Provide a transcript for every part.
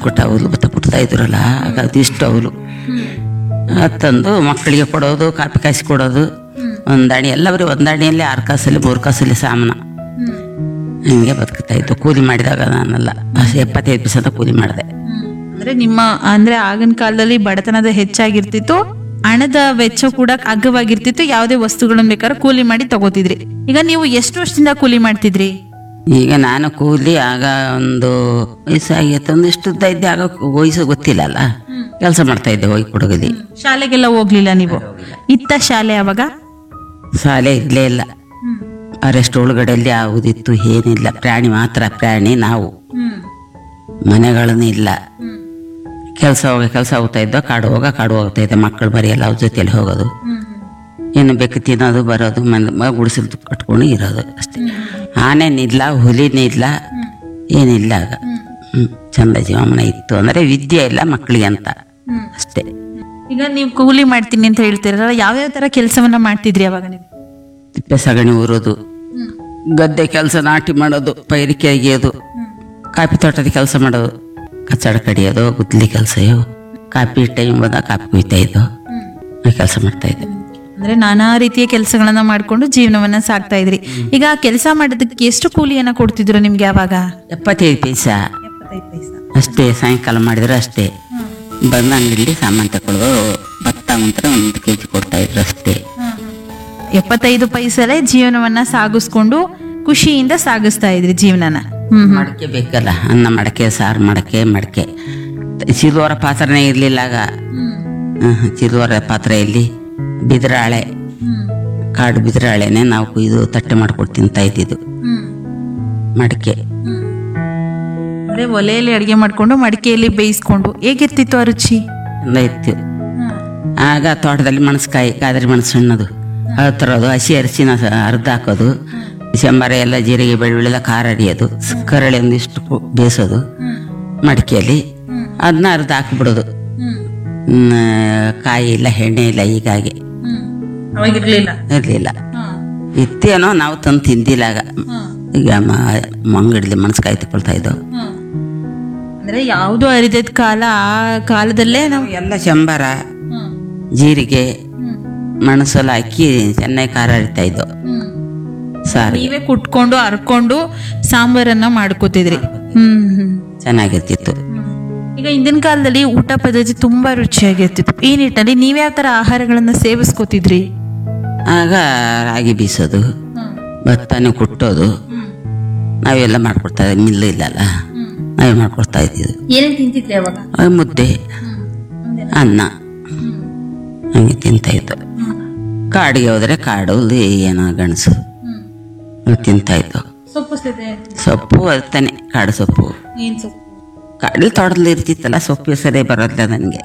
ಕೊಟ್ಟ ಅವಲು ಭತ್ತ ಕೊಡ್ತಾ ಇದ್ರಲ್ಲ ಆಗ ಅದಿಷ್ಟು ಅವಲು ಅದ್ ತಂದು ಮಕ್ಕಳಿಗೆ ಕೊಡೋದು ಕಾಪಿ ಕಾಯಿಸಿ ಕೊಡೋದು ಒಂದಾಣಿ ಎಲ್ಲ ಬರೀ ಒಂದಾಣಿಯಲ್ಲಿ ಆರು ಕಾಸಲ್ಲಿ ಮೂರು ಕಾಸಲ್ಲಿ ಸಾಮಾನ ಹಿಂಗೆ ಬದುಕ್ತಾ ಇತ್ತು ಕೂಲಿ ಮಾಡಿದಾಗ ನಾನೆಲ್ಲ ಅಷ್ಟೇ ಎಪ್ಪತ್ತೈದು ಪೈಸೆ ಕೂಲಿ ಮಾಡಿದೆ ಅಂದ್ರೆ ನಿಮ್ಮ ಅಂದ್ರೆ ಆಗಿನ ಕಾಲದಲ್ಲಿ ಬಡತನದ ಹೆಚ್ಚಾಗಿರ್ತಿತ್ತು ಹಣದ ವೆಚ್ಚ ಕೂಡ ಅಗ್ಗವಾಗಿರ್ತಿತ್ತು ಯಾವುದೇ ವಸ್ತುಗಳನ್ನ ಬೇಕಾದ್ರೆ ಕೂಲಿ ಮಾಡಿ ತಗೋತಿದ್ರಿ ಈಗ ನೀವು ಎಷ್ಟು ವರ್ಷದಿಂದ ಕೂಲಿ ಮಾಡ್ತಿದ್ರಿ ಈಗ ನಾನು ಕೂಲಿ ಆಗ ಒಂದು ವಯಸ್ಸಾಗಿತ್ತು ಒಂದು ಇಷ್ಟುದ್ದ ಇದ್ದೆ ಆಗ ವಯಸ್ಸು ಗೊತ್ತಿಲ್ಲಲ್ಲ ಕೆಲಸ ಮಾಡ್ತಾ ಇದ್ದೆ ಹೋಗಿ ಕೊಡಗಲಿ ಶಾಲೆಗೆಲ್ಲ ಹೋಗ್ಲಿಲ್ಲ ನೀವು ಇತ್ತ ಶಾಲೆ ಅವಾಗ ಶಾಲೆ ಇರಲೇ ಇಲ್ಲ ಅರೆಸ್ಟ್ ಒಳಗಡೆಯಲ್ಲಿ ಯಾವುದಿತ್ತು ಏನಿಲ್ಲ ಪ್ರಾಣಿ ಮಾತ್ರ ಪ್ರಾಣಿ ನಾವು ಮನೆಗಳನ್ನು ಇಲ್ಲ ಕೆಲಸ ಹೋಗ ಕೆಲಸ ಹೋಗ್ತಾ ಇದ್ದೋ ಕಾಡು ಹೋಗ ಕಾಡು ಹೋಗ್ತಾ ಇದ್ದೆ ಮಕ್ಕಳು ಬರೀ ಎಲ್ಲ ಅವ್ರ ಜೊತೆಲಿ ಹೋಗೋದು ಏನು ಬೇಕು ತಿನ್ನೋದು ಬರೋದು ಮನೆ ಗುಡಿಸಲು ಕಟ್ಕೊಂಡು ಇರೋದು ಅಷ್ಟೇ ಆನೆನಿಲ್ಲ ಹುಲಿನಿಲ್ಲ ಏನಿಲ್ಲ ಆಗ ಹ್ಮ್. ಚಂದ ಜೀವನ ಇತ್ತು ಅಂದರೆ ವಿದ್ಯೆ ಇಲ್ಲ ಮಕ್ಕಳಿಗೆ ಅಂತ ಅಷ್ಟೇ ಈಗ ನೀವು ಕೂಲಿ ಮಾಡ್ತೀನಿ ಅಂತ ಹೇಳ್ತೀರಲ್ಲ ಯಾವ್ಯಾವ ತರ ಕೆಲಸವನ್ನ ಮಾಡ್ತಿದ್ರಿ ಅವಾಗ ನೀವು ತಿಪ್ಪೆ ಸಗಣಿ ಊರೋದು ಗದ್ದೆ ಕೆಲಸ ನಾಟಿ ಮಾಡೋದು ಪೈರಿಕೆ ಅಗಿಯೋದು ಕಾಫಿ ತೋಟದ ಕೆಲಸ ಮಾಡೋದು ಕಚ್ಚಡ ಕಡಿಯೋದು ಗುದ್ಲಿ ಕೆಲಸ ಕಾಫಿ ಟೈಮ್ ಬಂದಾಗ ಕಾಫಿ ಕುಯ್ತಾ ಇದ್ದೋ ಕೆಲಸ ಮಾಡ್ತಾ ಇದ್ದೆ ಅಂದ್ರೆ ನಾನಾ ರೀತಿಯ ಕೆಲಸಗಳನ್ನ ಮಾಡ್ಕೊಂಡು ಜೀವನವನ್ನ ಸಾಕ್ತಾ ಇದ್ರಿ ಈಗ ಕೆಲಸ ಮಾಡೋದಕ್ಕೆ ಎಷ್ಟು ಕೂಲಿಯನ್ನ ಕೊಡ್ತಿದ್ರು ನಿಮ್ಗೆ ಯಾವಾಗ ಎಪ್ಪತ್ತೈದು ಪೈಸಾ ಅಷ್ಟೇ ಸಾಯಂಕಾಲ ಮಾಡಿದ್ರೆ ಅಷ್ಟೇ ಬಂದು ಅಂಗಡಿಲಿ ಸಾಮಾನು ತಗೊಳ್ಳೋದು ಭತ್ತ ಮಾತ್ರ ಒಂದು ಕೆ ಜಿ ಕೊಡ್ತಾ ಇದ್ರು ಅಷ್ಟೇ ಎಪ್ಪತ್ತೈದು ಪೈಸಲೆ ಜೀವನವನ್ನ ಸಾಗಿಸ್ಕೊಂಡು ಖುಷಿಯಿಂದ ಸಾಗಿಸ್ತಾ ಇದ್ರಿ ಜೀವನನ ಹ್ಮ್ ಹ್ಮ್. ಮಡಕೆ ಬೇಕಲ್ಲ ಅನ್ನ ಮಡಕೆ ಸಾರು ಮಡಕೆ ಮಡಕೆ ಚಿಲ್ವರ ಪಾತ್ರನೇ ಇರಲಿಲ್ಲ ಆಗ ಹ್ಮ್, ಚಿಲ್ವರ ಪಾತ್ರೆಯಲ್ಲಿ ಬಿದಿರಾಳೆ ಕಾಡು ಬಿದಿರಾಳೆನೆ ನಾವು ಕುಯ್ದು ತಟ್ಟೆ ಮಾಡ್ಕೊಟ್ಟು ತಿಂತಾ ಇದ್ದಿದ್ದು ಮಡಕೆ ಅಂದ್ರೆ ಒಲೆಯಲ್ಲಿ ಅಡಿಗೆ ಮಾಡ್ಕೊಂಡು ಮಡಿಕೆಯಲ್ಲಿ ಬೇಯಿಸ್ಕೊಂಡು ಹೇಗಿರ್ತಿತ್ತು ಆ ರುಚಿ ಎಲ್ಲ ಇತ್ತು ಆಗ ತೋಟದಲ್ಲಿ ಮೆಣಸ್ಕಾಯಿ ಕಾದರಿ ಮೆಣಸು ಹಣ್ಣದು ಅದು ತರೋದು ಹಸಿ ಅರಿಶಿನ ಸ- ಅರ್ಧ ಹಾಕೋದು ಶಂಬಾರ ಎಲ್ಲ ಜೀರಿಗೆ ಬೆಳ್ಳುಳ್ಳಿ ಎಲ್ಲ ಖಾರ ಅಡಿಯೋದು ಸ್- ಕರಳೆ ಒಂದಿಷ್ಟು ಕು- ಬೇಯಿಸೋದು ಮಡಿಕೆಯಲ್ಲಿ ಅದನ್ನ ಅರ್ಧ ಹಾಕ್ಬಿಡೋದು ಹ್ಮ್, ಕಾಯಿ ಇಲ್ಲ ಎಣ್ಣೆ ಇಲ್ಲ ಹೀಗಾಗಿ ಅವಾಗಿರ್ಲಿಲ್ಲ ಇರಲಿಲ್ಲ ಇತ್ತೇನೋ ನಾವು ತಂದು ತಿಂದಿಲ್ಲ ಆಗ ಈಗ ಮಂಗಡಿಲಿ ಮೆಣಸ್ಕಾಯಿ ತಗೊಳ್ತಾ ಇದ್ದೋ ಅಂದ್ರೆ ಯಾವ್ದು ಅರಿದದ ಕಾಲ ಆ ಕಾಲದಲ್ಲೇ ನಾವು ಎಲ್ಲ ಶಂಬಾರ ಜೀರಿಗೆ ಮೆಣಸೆಲ್ಲ ಹಾಕಿ ಚೆನ್ನಾಗಿ ಖಾರ ಅರಿತಾ ಇದ್ದೋ ಸಾರು ನೀವೇ ಕುಟ್ಕೊಂಡು ಹರ್ಕೊಂಡು ಸಾಂಬಾರನ್ನ ಮಾಡ್ಕೋತಿದ್ರಿ ಹ್ಮ್ ಹ್ಮ್ ಚೆನ್ನಾಗಿರ್ತಿತ್ತು ಈಗ ಹಿಂದಿನ ಕಾಲದಲ್ಲಿ ಊಟ ಪದ್ಧತಿ ತುಂಬಾ ರುಚಿಯಾಗಿರ್ತಿತ್ತು ಈ ನಿಟ್ಟಿನಲ್ಲಿ ನೀವ್ಯಾವ ತರ ಆಹಾರಗಳನ್ನ ಸೇವಿಸ್ಕೋತಿದ್ರಿ ಆಗ ರಾಗಿ ಬೀಸೋದು ಭತ್ತನ ಕುಟ್ಟೋದು ನಾವೆಲ್ಲ ಮಾಡ್ಕೊಡ್ತಾ ಇದ್ವಿ ಮಿಲ್ಲು ಇಲ್ಲಲ್ಲ ನಾವೇ ಮಾಡ್ಕೊಡ್ತಾ ಇದ್ದಿದ್ದು ಏನೇನ್ ತಿಂತಿದ್ರಿ ಅವಾಗ ಆಗ ಮುದ್ದೆ ಅನ್ನ ಹಂಗೆ ತಿಂತಾ ಇದ್ದು ಕಾಡಿಗೆ ಹೋದ್ರೆ ಕಾಡು ಇಲ್ಲಿ ಏನೋ ಗಣಸು ಅದು ತಿಂತಾ ಇದ್ದು ಸೊಪ್ಪು ಸೊಪ್ಪು ಅರ್ತಾನೆ ಕಾಡು ಸೊಪ್ಪು ಏನ್ ಸೊಪ್ಪು ಕಾಡಲ್ಲಿ ತೋಟದಲ್ಲಿ ಇರ್ತಿತ್ತಲ್ಲ ಸೊಪ್ಪು ಹೆಸರೇ ಬರೋದಿಲ್ಲ ನನಗೆ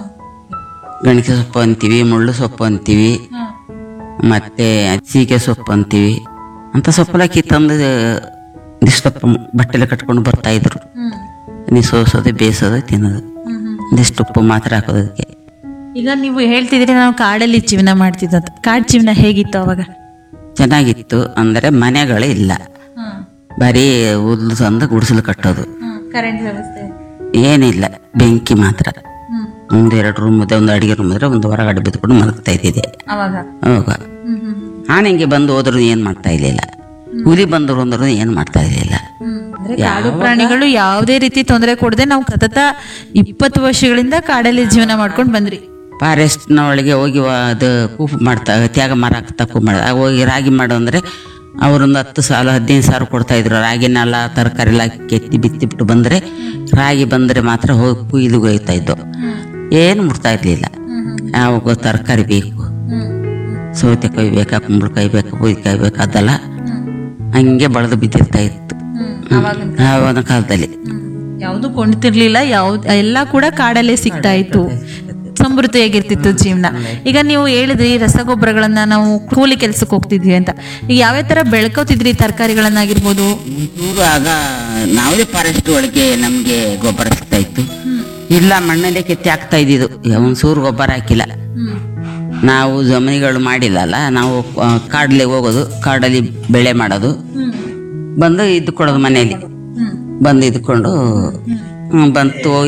ಗಣಿಕೆ ಸೊಪ್ಪು ಅಂತೀವಿ ಮುಳ್ಳು ಸೊಪ್ಪು ಅಂತೀವಿ ಮತ್ತೆ ಸೀಗೆ ಸೊಪ್ಪು ಅಂತೀವಿ ಅಂತ ಸೊಪ್ಪೆಲ್ಲ ಕಿತ್ತಂದು ಇದಿಷ್ಟು ಸೊಪ್ಪು ಬಟ್ಟೆಲೆ ಕಟ್ಕೊಂಡು ಬರ್ತಾ ಇದ್ರು ನೀ ಸೋಸೋದು ಬೇಯಿಸೋದು ತಿನ್ನೋದು ಒಂದಿಷ್ಟು ಉಪ್ಪು ಮಾತ್ರ ಹಾಕೋದು ಅದಕ್ಕೆ ಈಗ ನೀವು ಹೇಳ್ತಿದ್ರಿ ನಾವು ಕಾಡಲ್ಲಿ ಜೀವನ ಮಾಡ್ತಿದ್ದಂತ ಕಾಡ್ ಜೀವನ ಹೇಗಿತ್ತು ಅವಾಗ ಚೆನ್ನಾಗಿತ್ತು ಅಂದರೆ ಮನೆಗಳು ಇಲ್ಲ ಬರೀ ಹುಲ್ಲು ತಂದು ಗುಡಿಸಲು ಕಟ್ಟೋದು ಕರೆಂಟ್ ವ್ಯವಸ್ಥೆ ಏನಿಲ್ಲ ಬೆಂಕಿ ಮಾತ್ರ ಒಂದು ಎರಡು ರೂಮ್ ಇದೆ ಒಂದು ಅಡಿಗೆ ರೂಮ್ ಇದ್ರೆ ಒಂದು ಹೊರಗಡೆ ಬಿದ್ದುಕೊಂಡು ಮಲಗ್ತಾ ಇದ್ದಿದೆ ಅವಾಗ ಅವಾಗ ಆನೆಗೆ ಬಂದು ಹೋದ್ರು ಏನು ಮಾಡ್ತಾ ಇರಲಿಲ್ಲ ಹುಲಿ ಬಂದರು ಅಂದ್ರು ಏನು ಮಾಡ್ತಾ ಇರಲಿಲ್ಲ ಅಂದ್ರೆ ಕಾಡು ಪ್ರಾಣಿಗಳು ಯಾವುದೇ ರೀತಿ ತೊಂದರೆ ಕೊಡದೆ ನಾವು ಸತತ ಇಪ್ಪತ್ತು ವರ್ಷಗಳಿಂದ ಕಾಡಲ್ಲಿ ಜೀವನ ಮಾಡ್ಕೊಂಡು ಬಂದ್ರಿ ಫಾರೆಸ್ಟ್ನ ಒಳಗೆ ಹೋಗಿ ವ- ಅದು ಕೂಪು ಮಾಡ್ತಾ ತ್ಯಾಗ ಮರ ತಪ್ಪು ಮಾಡ ಹೋಗಿ ರಾಗಿ ಮಾಡು ಅಂದರೆ ಅವರೊಂದು ಹತ್ತು ಸಾಲ ಹದಿನೈದು ಸಾವಿರ ಕೊಡ್ತಾ ಇದ್ರು ರಾಗಿನೆಲ್ಲ ತರಕಾರಿ ಎಲ್ಲ ಕೆತ್ತಿ ಬಿತ್ತಿಬಿಟ್ಟು ಬಂದರೆ ರಾಗಿ ಬಂದರೆ ಮಾತ್ರ ಹೋಗಿ ಕುಯ್ದು ಒಯ್ತಾ ಇದ್ದು ಏನು ಮುಟ್ತಾ ಇರಲಿಲ್ಲ ಯಾವಾಗ ತರಕಾರಿ ಬೇಕು ಸೌತೆಕಾಯಿ ಬೇಕಾ ಕುಂಬಳಕಾಯಿ ಬೇಕಾ ಬೂದಿಕಾಯಿ ಬೇಕಾ ಅದೆಲ್ಲ ಹಂಗೆ ಬಳದು ಬಿದ್ದಿರ್ತಾ ಇತ್ತು ಆವಾಗಿನ ಕಾಲದಲ್ಲಿ ಯಾವುದು ಕೊಂಡ್ತಿರ್ಲಿಲ್ಲ ಯಾವ್ದು ಎಲ್ಲ ಕೂಡ ಕಾಡಲ್ಲೇ ಸಿಗ್ತಾ ಇತ್ತು ಸಮೃದ್ಧಿಯಾಗಿರ್ತಿತ್ತು ಜೀವನ ಈಗ ನೀವು ಹೇಳಿದ್ರಿ ರಸಗೊಬ್ಬರಗಳನ್ನ ನಾವು ಕೂಲಿ ಕೆಲ್ಸಕ್ಕೆ ಹೋಗ್ತಿದ್ವಿ ಅಂತ ಈಗ ಯಾವ್ಯಾವ ತರ ಬೆಳ್ಕೋತಿದ್ರಿ ತರಕಾರಿಗಳನ್ನಾಗಿರ್ಬೋದು ಒಂಚೂರು ಆಗ ನಾವೇ ಫಾರೆಸ್ಟ್ ಒಳಗೆ ನಮಗೆ ಗೊಬ್ಬರ ಸಿಗ್ತಾ ಇತ್ತು ಇಲ್ಲ ಮಣ್ಣಲ್ಲೇ ಕೆತ್ತಿ ಹಾಕ್ತಾ ಇದ್ದಿದ್ದು ಒಂಚೂರು ಗೊಬ್ಬರ ಹಾಕಿಲ್ಲ ನಾವು ಜಮೀನುಗಳು ಮಾಡಿಲ್ಲಲ್ಲ ನಾವು ಆ, ಕಾಡಲ್ಲಿ ಹೋಗೋದು ಕಾಡಲ್ಲಿ ಬೆಳೆ ಮಾಡೋದು ಬಂದು ಇದ್ದುಕೊಡೋದು ಮನೆಯಲ್ಲಿ ಬಂದು ಇದ್ಕೊಂಡು ಹ್ಮ್, ಬಂತು